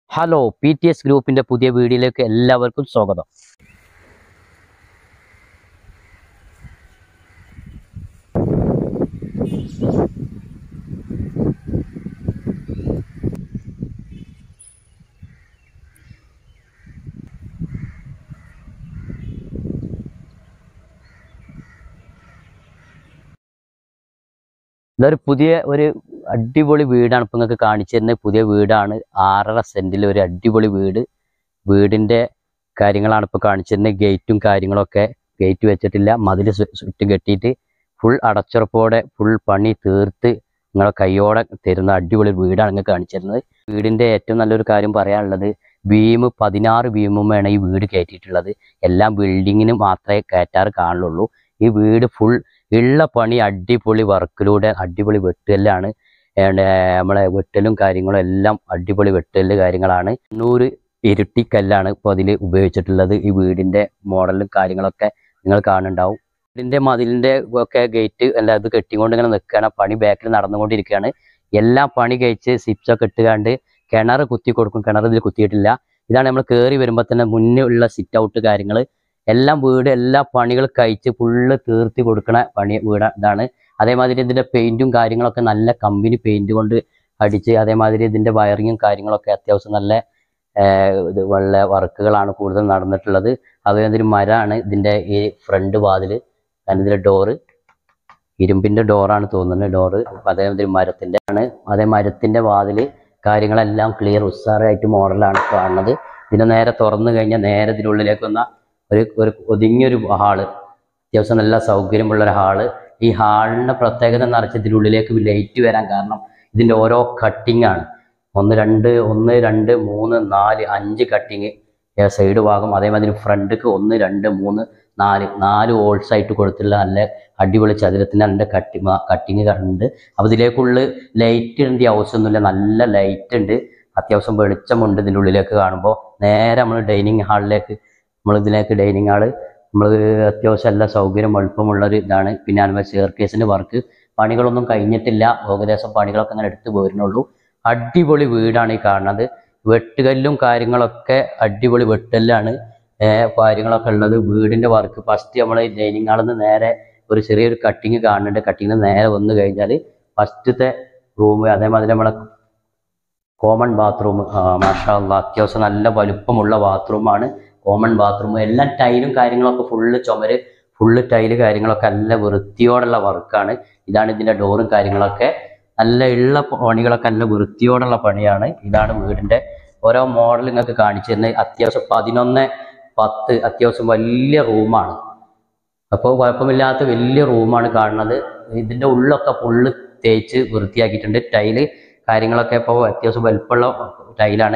hello P T S ഗ്രൂപ്പിന്റെ പുതിയ വീഡിയോയിലേക്ക് എല്ലാവർക്കും സ്വാഗതം ഇതൊരു പുതിയ ഒരു അടിപൊളി വീടാണ് ഇപ്പൊ നിങ്ങൾക്ക് കാണിച്ചു തരുന്ന പുതിയ വീടാണ് ആറര സെന്റിൽ ഒരു അടിപൊളി വീട് വീടിന്റെ കാര്യങ്ങളാണ് ഇപ്പൊ കാണിച്ചു തരുന്നത് ഗേറ്റും കാര്യങ്ങളൊക്കെ ഗേറ്റ് വെച്ചിട്ടില്ല മതിൽ ചുറ്റും കെട്ടിയിട്ട് ഫുൾ അടച്ചുറപ്പോടെ ഫുൾ പണി തീർത്ത് നിങ്ങളെ കൈയോടെ തരുന്ന അടിപൊളി വീടാണ് നിങ്ങൾക്ക് കാണിച്ചു തരുന്നത് വീടിന്റെ ഏറ്റവും നല്ലൊരു കാര്യം പറയാനുള്ളത് ബീം പതിനാറ് ബീമുമാണ് ഈ വീട് കയറ്റിയിട്ടുള്ളത് എല്ലാം ബിൽഡിങ്ങിന് മാത്രമേ കയറ്റാറ് കാണുള്ളൂ ഈ വീട് ഫുൾ ഉള്ള പണി അടിപൊളി വർക്കിലൂടെ അടിപൊളി വെട്ടുകല്ലാണ് ഏണ്ട് നമ്മളെ വെട്ടലും കാര്യങ്ങളും എല്ലാം അടിപൊളി വെട്ടല് കാര്യങ്ങളാണ് നൂറ് ഇരുട്ടിക്കല്ലാണ് ഇപ്പോൾ അതിൽ ഉപയോഗിച്ചിട്ടുള്ളത് ഈ വീടിന്റെ മോഡലും കാര്യങ്ങളൊക്കെ നിങ്ങൾ കാണുന്നുണ്ടാവും വീടിന്റെ മതിലിന്റെ ഒക്കെ ഗേറ്റ് അല്ല ഇത് കെട്ടിക്കൊണ്ട് ഇങ്ങനെ നിൽക്കുകയാണ് പണി ബാക്കിൽ നടന്നുകൊണ്ടിരിക്കുകയാണ് എല്ലാ പണി കഴിച്ച് സിപ്സ് ഒക്കെ ഇട്ടുകാണ്ട് കിണർ കുത്തി കൊടുക്കും കിണർ ഇതിൽ കുത്തിയിട്ടില്ല ഇതാണ് നമ്മൾ കയറി വരുമ്പോൾ തന്നെ മുന്നേ ഉള്ള സിറ്റ് ഔട്ട് കാര്യങ്ങൾ എല്ലാം വീട് എല്ലാ പണികൾ കഴിച്ച് ഫുള്ള് തീർത്തി കൊടുക്കണ പണി വീട് ഇതാണ് അതേമാതിരി ഇതിന്റെ പെയിന്റും കാര്യങ്ങളൊക്കെ നല്ല കമ്പനി പെയിന്റ് കൊണ്ട് അടിച്ച് അതേമാതിരി ഇതിന്റെ വയറിങ്ങും കാര്യങ്ങളൊക്കെ അത്യാവശ്യം നല്ല ഏർ, ഇത് നല്ല വർക്കുകളാണ് കൂടുതൽ നടന്നിട്ടുള്ളത് അതേമാതിരി മരമാണ് ഇതിന്റെ ഈ ഫ്രണ്ട് വാതില് കാരണം ഇതിന്റെ ഡോറ് ഇരുമ്പിന്റെ ഡോറാണ് തോന്നുന്നത് ഡോറ് അതേമാതിരി മരത്തിന്റെ ആണ് അതേ മരത്തിന്റെ വാതില് കാര്യങ്ങളെല്ലാം ക്ലിയർ ഉഷാറായിട്ട് മോഡലാണ് കാണുന്നത് ഇതിനെ നേരെ തുറന്നു കഴിഞ്ഞാൽ നേരെ ഇതിനുള്ളിലേക്ക് വന്ന ഒരു ഒരു ഒതുങ്ങിയൊരു ഹാള് അത്യാവശ്യം നല്ല സൗകര്യമുള്ള ഒരു ഹാള് ഈ ഹാളിന്റെ പ്രത്യേകത എന്ന് വെച്ചാൽ ഇതിനുള്ളിലേക്ക് ലൈറ്റ് വരാൻ കാരണം ഇതിന്റെ ഓരോ കട്ടിംഗ് ആണ് ഒന്ന് രണ്ട് ഒന്ന് രണ്ട് മൂന്ന് നാല് അഞ്ച് കട്ടിങ് സൈഡ് ഭാഗം അതേമാതിരി ഫ്രണ്ടിക്ക് ഒന്ന് രണ്ട് മൂന്ന് നാല് നാല് ഹോൾസ് ആയിട്ട് കൊടുത്തിട്ടുള്ള നല്ല അടിപൊളി ചതുരത്തിന് നല്ല കട്ടി കട്ടിങ് ഉണ്ട് അപ്പോൾ ഇതിലേക്കുള്ള ലൈറ്റ് ഇടേണ്ട ആവശ്യമൊന്നുമില്ല നല്ല ലൈറ്റ് ഉണ്ട് അത്യാവശ്യം വെളിച്ചമുണ്ട് ഇതിൻ്റെ ഉള്ളിലേക്ക് കാണുമ്പോൾ നേരെ നമ്മൾ ഡൈനിങ് ഹാളിലേക്ക് നമ്മൾ ഇതിലേക്ക് ഡൈനിങ് ഹാള് നമ്മൾ അത്യാവശ്യം എല്ലാ സൗകര്യം എളുപ്പമുള്ളൊരു ഇതാണ് പിന്നെ അതുപോലെ ചെയർ കേസിൻ്റെ വർക്ക് പണികളൊന്നും കഴിഞ്ഞിട്ടില്ല ഏകദേശം പണികളൊക്കെ അങ്ങനെ എടുത്തു പോരുന്നുള്ളൂ അടിപൊളി വീടാണ് ഈ കാണുന്നത് വെട്ടുകല്ലും കാര്യങ്ങളൊക്കെ അടിപൊളി വെട്ടല്ലാണ് ഏർ കാര്യങ്ങളൊക്കെ ഉള്ളത് വീടിൻ്റെ വർക്ക് ഫസ്റ്റ് നമ്മൾ ഡൈനിങ് ഹാളിൽ നിന്ന് നേരെ ഒരു ചെറിയൊരു കട്ടിങ് കാണുന്നുണ്ട് കട്ടിങ്ങിന് നേരെ വന്നു കഴിഞ്ഞാൽ ഫസ്റ്റത്തെ റൂം അതേമാതിരി നമ്മളെ കോമൺ ബാത്റൂം മാഷാ അല്ലാ അത്യാവശ്യം നല്ല വലുപ്പമുള്ള ബാത്റൂമാണ് കോമൺ ബാത്റൂം എല്ലാം ടൈലും കാര്യങ്ങളൊക്കെ ഫുള്ള് ചുമര് ഫുള്ള് ടൈല് കാര്യങ്ങളൊക്കെ നല്ല വൃത്തിയോടുള്ള വർക്കാണ് ഇതാണ് ഇതിൻ്റെ ഡോറും കാര്യങ്ങളൊക്കെ നല്ല ഉള്ള പണികളൊക്കെ നല്ല വൃത്തിയോടുള്ള പണിയാണ് ഇതാണ് വീടിൻ്റെ ഓരോ മോഡൽ നിങ്ങൾക്ക് കാണിച്ചു തരുന്നത് അത്യാവശ്യം പതിനൊന്ന് പത്ത് അത്യാവശ്യം വലിയ റൂമാണ് അപ്പോൾ കുഴപ്പമില്ലാത്ത വലിയ റൂമാണ് കാണുന്നത് ഇതിൻ്റെ ഉള്ളൊക്കെ ഫുള്ള് തേച്ച് വൃത്തിയാക്കിയിട്ടുണ്ട് ടൈല് കാര്യങ്ങളൊക്കെ ഇപ്പോൾ അത്യാവശ്യം വലുപ്പമുള്ള ടൈലാണ്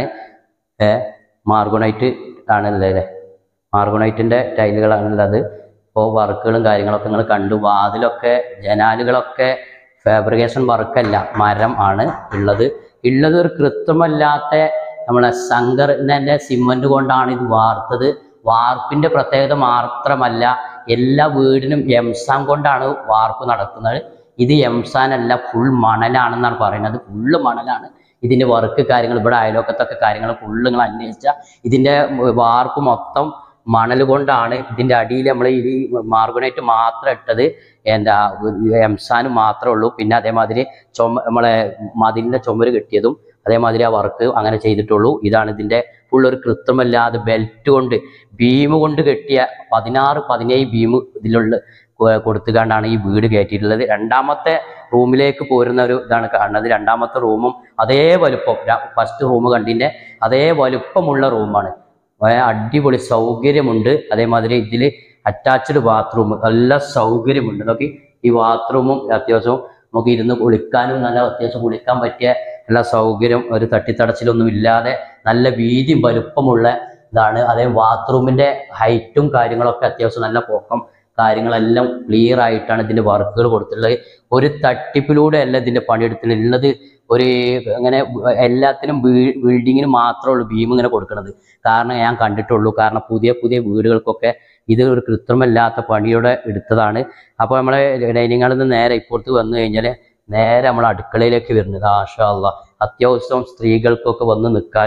മാർഗോണൈറ്റ് ആണല്ലേ അല്ലേ മാർഗോണൈറ്റിൻ്റെ ടൈലുകളാണുള്ളത് ഇപ്പോൾ വർക്കുകളും കാര്യങ്ങളൊക്കെ നിങ്ങൾ കണ്ടു വാതിലൊക്കെ ജനാലുകളൊക്കെ ഫാബ്രിക്കേഷൻ വർക്കല്ല മരം ആണ് ഉള്ളത് ഉള്ളത് ഒരു കൃത്രിമല്ലാത്ത നമ്മളെ ശങ്കറിനെ സിമന്റ് കൊണ്ടാണ് ഇത് വാർത്തത് വാർപ്പിന്റെ പ്രത്യേകത മാത്രമല്ല എല്ലാ വീടിനും എംസാൻ കൊണ്ടാണ് വാർപ്പ് നടത്തുന്നത് ഇത് എംസാൻ അല്ല ഫുൾ മണലാണെന്നാണ് പറയുന്നത് ഫുള്ള് മണലാണ് ഇതിന്റെ വർക്ക് കാര്യങ്ങൾ ഇവിടെ അയലോക്കത്തൊക്കെ കാര്യങ്ങൾ ഫുള്ള് നിങ്ങൾ അന്വേഷിച്ചാൽ ഇതിന്റെ വാർപ്പ് മൊത്തം മണൽ കൊണ്ടാണ് ഇതിന്റെ അടിയിൽ നമ്മൾ ഈ മാർഗനൈറ്റ് മാത്രം ഇട്ടത് എന്താ എംസാൻ മാത്രമേ ഉള്ളൂ പിന്നെ അതേമാതിരി ചുമ നമ്മളെ മതിലിന്റെ ചുമര് കെട്ടിയതും അതേമാതിരി ആ വർക്ക് അങ്ങനെ ചെയ്തിട്ടുള്ളൂ ഇതാണ് ഇതിന്റെ ഫുൾ ഒരു കൃത്രിമല്ലാതെ ബെൽറ്റ് കൊണ്ട് ബീം കൊണ്ട് കെട്ടിയ പതിനാറ് പതിനേഴ് ബീം ഇതിലുള്ള കൊ- കൊടുത്തുകൊണ്ടാണ് ഈ വീട് കയറ്റിയിട്ടുള്ളത് രണ്ടാമത്തെ റൂമിലേക്ക് പോരുന്ന ഒരു ഇതാണ് കാണുന്നത് രണ്ടാമത്തെ റൂമും അതേ വലുപ്പം ഫസ്റ്റ് റൂം കണ്ടിന്റെ അതേ വലുപ്പമുള്ള റൂമാണ് അടിപൊളി സൗകര്യമുണ്ട് അതേമാതിരി ഇതിൽ അറ്റാച്ച്ഡ് ബാത്റൂം നല്ല സൗകര്യമുണ്ട് നോക്കി ഈ ബാത്റൂമും അത്യാവശ്യം നമുക്ക് ഇരുന്ന് കുളിക്കാനും നല്ല അത്യാവശ്യം കുളിക്കാൻ പറ്റിയ എല്ലാ സൗകര്യം ഒരു തട്ടിത്തടച്ചിലൊന്നും ഇല്ലാതെ നല്ല വീതിയും വലുപ്പമുള്ള ഇതാണ് അതേ ബാത്റൂമിന്റെ ഹൈറ്റും കാര്യങ്ങളൊക്കെ അത്യാവശ്യം നല്ല പൊക്കം കാര്യങ്ങളെല്ലാം ക്ലിയർ ആയിട്ടാണ് ഇതിന്റെ വർക്കുകൾ കൊടുത്തിട്ടുള്ളത് ഒരു തട്ടിപ്പിലൂടെ അല്ല ഇതിന്റെ പണിയെടുത്തിട്ടുള്ളത് ഒരു അങ്ങനെ എല്ലാത്തിനും ബിൽഡിങ്ങിന് മാത്രമേ ഉള്ളൂ ബീം ഇങ്ങനെ കൊടുക്കുന്നത് കാരണം ഞാൻ കണ്ടിട്ടുള്ളൂ കാരണം പുതിയ പുതിയ വീടുകൾക്കൊക്കെ ഇത് ഒരു കൃത്രിമല്ലാത്ത പണിയോടെ എടുത്തതാണ് അപ്പോൾ നമ്മളെ ഡൈനിങ് ഹാളിൽ നിന്ന് നേരെ ഇപ്പുറത്ത് വന്നു കഴിഞ്ഞാൽ നേരെ നമ്മൾ അടുക്കളയിലേക്ക് വരുന്നത് ആഷാ അല്ലാ അത്യാവശ്യം സ്ത്രീകൾക്കൊക്കെ വന്ന് നിൽക്കാനും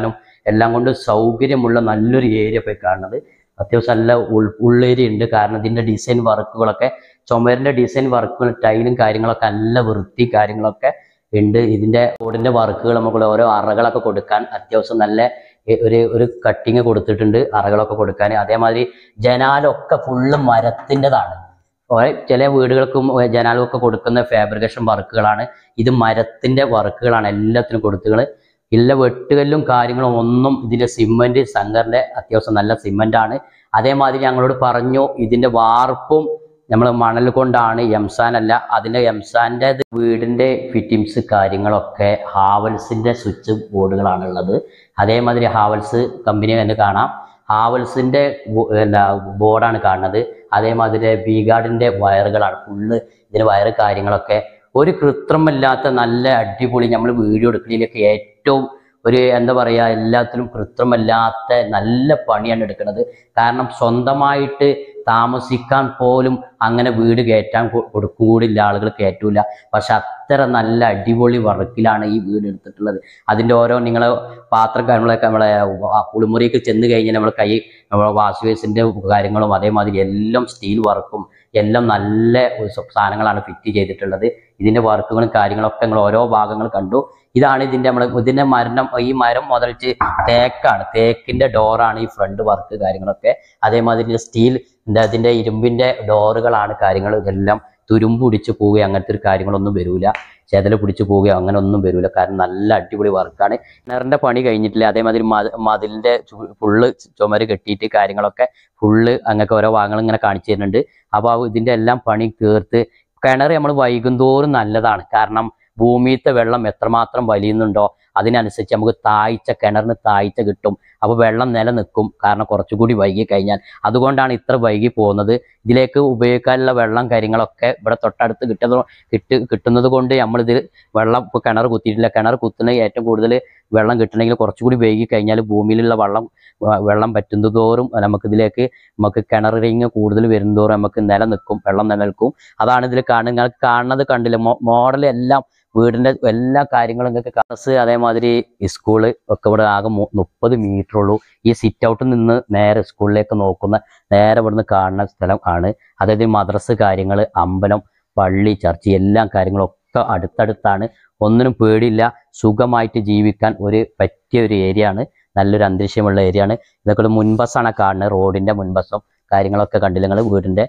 എല്ലാം കൊണ്ട് സൗകര്യമുള്ള നല്ലൊരു ഏരിയ പോയി കാണുന്നത് അത്യാവശ്യം നല്ല ഉൾ ഉള്ളേരിയ ഉണ്ട് കാരണം ഇതിന്റെ ഡിസൈൻ വർക്കുകളൊക്കെ ചുമരിന്റെ ഡിസൈൻ വർക്കുകൾ ടൈലും കാര്യങ്ങളൊക്കെ നല്ല വൃത്തി കാര്യങ്ങളൊക്കെ ഉണ്ട് ഇതിന്റെ ബോർഡിന്റെ വർക്കുകൾ നമുക്ക് ഓരോ അറകളൊക്കെ കൊടുക്കാൻ അത്യാവശ്യം നല്ല എ- ഒരു ഒരു കട്ടിങ് കൊടുത്തിട്ടുണ്ട് അറകളൊക്കെ കൊടുക്കാൻ അതേമാതിരി ജനാലൊക്കെ ഫുള്ള് മരത്തിൻ്റെതാണ് ഓരോ ചില വീടുകൾക്കും ഏർ ജനാലൊക്കെ കൊടുക്കുന്ന ഫാബ്രിക്കേഷൻ വർക്കുകളാണ് ഇത് മരത്തിന്റെ വർക്കുകളാണ് എല്ലാത്തിനും കൊടുത്തുകൾ ഇല്ല വെട്ടുകല്ലും കാര്യങ്ങളും ഒന്നും ഇതിന്റെ സിമന്റ് ശങ്കറിന്റെ അത്യാവശ്യം നല്ല സിമന്റ് ആണ് അതേമാതിരി ഞങ്ങളോട് പറഞ്ഞു ഇതിന്റെ വാർപ്പും നമ്മൾ മണൽ കൊണ്ടാണ് എംസാൻ അല്ല അതിന്റെ എംസാന്റെ വീടിന്റെ ഫിറ്റിംഗ്സ് കാര്യങ്ങളൊക്കെ ഹാവൽസിന്റെ സ്വിച്ച് ബോർഡുകളാണ് ഉള്ളത് അതേമാതിരി ഹാവൽസ് കമ്പനി തന്നെ കാണാം ഹാവൽസിന്റെ ബോ- എന്താ ബോർഡാണ് കാണുന്നത് അതേമാതിരി ബീഗാർഡിന്റെ വയറുകളാണ് ഫുള്ള് ഇതിന് വയറ് കാര്യങ്ങളൊക്കെ ഒരു കൃത്രിമല്ലാത്ത നല്ല അടിപൊളി നമ്മൾ വീഡിയോ എടുക്കുന്നതിലൊക്കെ ഏറ്റവും ഒരു എന്താ പറയുക എല്ലാത്തിലും കൃത്രിമല്ലാത്ത നല്ല പണിയാണ് എടുക്കുന്നത് കാരണം സ്വന്തമായിട്ട് താമസിക്കാൻ പോലും അങ്ങനെ വീട് കയറ്റാൻ കൊ- കൊടുക്കും കൂടില്ല ആളുകൾ കയറ്റൂല പക്ഷെ അത്ര നല്ല അടിപൊളി വർക്കിലാണ് ഈ വീട് എടുത്തിട്ടുള്ളത് അതിൻ്റെ ഓരോ നിങ്ങൾ പാത്രം കാര്യങ്ങളൊക്കെ നമ്മളെ വ- കുളിമുറിക്ക് ചെന്ന് കഴിഞ്ഞാൽ നമ്മൾ കൈ നമ്മളെ വാഷ് ബേസിൻ്റെ കാര്യങ്ങളും അതേമാതിരി എല്ലാം സ്റ്റീൽ വർക്കും എല്ലാം നല്ല ഒരു സ- സാധനങ്ങളാണ് ഫിറ്റ് ചെയ്തിട്ടുള്ളത് ഇതിൻ്റെ വർക്കുകളും കാര്യങ്ങളൊക്കെ നിങ്ങൾ ഓരോ ഭാഗങ്ങൾ കണ്ടു ഇതാണ് ഇതിൻ്റെ നമ്മൾ ഇതിൻ്റെ മരണം ഈ മരം മുതലിച്ച് തേക്കാണ് തേക്കിൻ്റെ ഡോറാണ് ഈ ഫ്രണ്ട് വർക്ക് കാര്യങ്ങളൊക്കെ അതേമാതിരി സ്റ്റീൽ എന്താ ഇതിൻ്റെ ഇരുമ്പിൻ്റെ ഡോറുകളാണ് കാര്യങ്ങൾ ഇതെല്ലാം തുരുമ്പ് പിടിച്ച് പോവുകയോ അങ്ങനത്തെ ഒരു കാര്യങ്ങളൊന്നും വരൂല ചെതല് പിടിച്ച് പോവുകയോ അങ്ങനെ ഒന്നും വരൂല കാരണം നല്ല അടിപൊളി വർക്കാണ് കിണറിൻ്റെ പണി കഴിഞ്ഞിട്ടില്ല അതേമാതിരി മത മതിലിൻ്റെ ഫുള്ള് ചുമര് കെട്ടിയിട്ട് കാര്യങ്ങളൊക്കെ ഫുള്ള് അങ്ങനൊക്കെ ഓരോ ഭാഗങ്ങൾ ഇങ്ങനെ കാണിച്ചു തരുന്നുണ്ട് അപ്പോൾ ഇതിൻ്റെ എല്ലാം പണി തീർത്ത് കിണർ നമ്മൾ വൈകുന്തോറും നല്ലതാണ് കാരണം ഭൂമിയിലത്തെ വെള്ളം എത്രമാത്രം വലിയുന്നുണ്ടോ അതിനനുസരിച്ച് നമുക്ക് താഴ്ച കിണറിന് താഴ്ച കിട്ടും അപ്പോൾ വെള്ളം നിലനിൽക്കും കാരണം കുറച്ചുകൂടി വൈകി കഴിഞ്ഞാൽ അതുകൊണ്ടാണ് ഇത്ര വൈകി പോകുന്നത് ഇതിലേക്ക് ഉപയോഗിക്കാനുള്ള വെള്ളം കാര്യങ്ങളൊക്കെ ഇവിടെ തൊട്ടടുത്ത് കിട്ടുന്നത് കിട്ട് കിട്ടുന്നത് കൊണ്ട് നമ്മളിത് വെള്ളം ഇപ്പോൾ കിണർ കുത്തിയിട്ടില്ല കിണർ കുത്തുന്ന ഏറ്റവും കൂടുതൽ വെള്ളം കിട്ടണമെങ്കിൽ കുറച്ചുകൂടി വൈകി കഴിഞ്ഞാൽ ഭൂമിയിലുള്ള വെള്ളം വ- വെള്ളം പറ്റുന്നതോറും നമുക്കിതിലേക്ക് നമുക്ക് കിണർ റിങ് കൂടുതൽ വരുന്നതോറും നമുക്ക് നിലനിൽക്കും വെള്ളം നിലനിൽക്കും അതാണ് ഇതിൽ കാണുന്നത് നിങ്ങൾക്ക് കാണുന്നത് കണ്ടില്ല മോഡൽ എല്ലാം വീടിന്റെ എല്ലാ കാര്യങ്ങളും നിങ്ങൾക്ക് ക്ലാസ് അതേമാതിരി സ്കൂള് ഒക്കെ ഇവിടെ ആകെ മു- മുപ്പത് മീറ്റർ ഉള്ളൂ ഈ സിറ്റ് ഔട്ടിൽ നിന്ന് നേരെ സ്കൂളിലേക്ക് നോക്കുന്ന നേരെ ഇവിടുന്ന് കാണുന്ന സ്ഥലം ആണ് അതായത് മദ്രസ് കാര്യങ്ങൾ അമ്പലം പള്ളി ചർച്ച് എല്ലാ കാര്യങ്ങളും ഒക്കെ അടുത്തടുത്താണ് ഒന്നിനും പേടിയില്ല സുഖമായിട്ട് ജീവിക്കാൻ ഒരു പറ്റിയ ഒരു ഏരിയ ആണ് നല്ലൊരു അന്തരീക്ഷമുള്ള ഏരിയ ആണ് ഇതൊക്കെ ഒരു മുൻബസ്സാണ് കാണുന്നത് റോഡിന്റെ മുൻബസ്സും കാര്യങ്ങളൊക്കെ കണ്ടില്ല നിങ്ങൾ വീടിന്റെ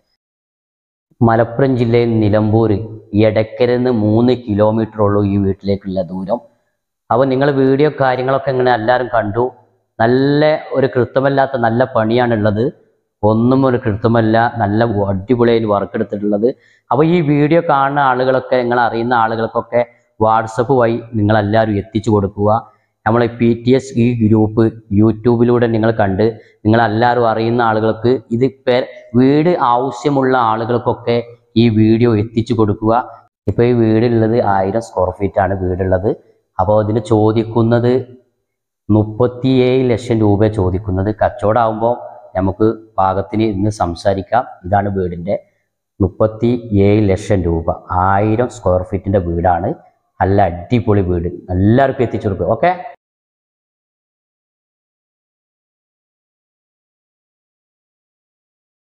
മലപ്പുറം ജില്ലയിൽ നിലമ്പൂർ എടക്കരന്ന് മൂന്ന് കിലോമീറ്റർ ഉള്ളൂ ഈ വീട്ടിലേക്കുള്ള ദൂരം അപ്പോൾ നിങ്ങൾ വീഡിയോ കാര്യങ്ങളൊക്കെ ഇങ്ങനെ എല്ലാവരും കണ്ടു നല്ല ഒരു കൃത്യമല്ലാത്ത നല്ല പണിയാണുള്ളത് ഒന്നും ഒരു കൃത്യമല്ല നല്ല അടിപൊളിയായി വർക്ക് എടുത്തിട്ടുള്ളത് അപ്പോൾ ഈ വീഡിയോ കാണുന്ന ആളുകളൊക്കെ നിങ്ങൾ അറിയുന്ന ആളുകൾക്കൊക്കെ വാട്സപ്പ് വഴി നിങ്ങളെല്ലാവരും എത്തിച്ചു കൊടുക്കുക നമ്മളെ പി ടി എസ് ഈ ഗ്രൂപ്പ് യൂട്യൂബിലൂടെ നിങ്ങൾ കണ്ട് നിങ്ങളെല്ലാവരും അറിയുന്ന ആളുകൾക്ക് ഇത് പേ വീട് ആവശ്യമുള്ള ആളുകൾക്കൊക്കെ ഈ വീഡിയോ എത്തിച്ചു കൊടുക്കുക ഇപ്പോൾ ഈ വീടുള്ളത് ആയിരം സ്ക്വയർ ഫീറ്റ് ആണ് വീടുള്ളത് അപ്പോൾ ഇതിന് ചോദിക്കുന്നത് മുപ്പത്തിയേഴ് ലക്ഷം രൂപ ചോദിക്കുന്നത് കച്ചവടമാകുമ്പോൾ നമുക്ക് പാകത്തിന് ഇന്ന് സംസാരിക്കാം ഇതാണ് വീടിൻ്റെ മുപ്പത്തി ഏഴ് ലക്ഷം രൂപ ആയിരം സ്ക്വയർ ഫീറ്റിൻ്റെ വീടാണ് നല്ല അടിപൊളി വീട് എല്ലാവർക്കും എത്തിച്ചു കൊടുക്കുക ഓക്കെ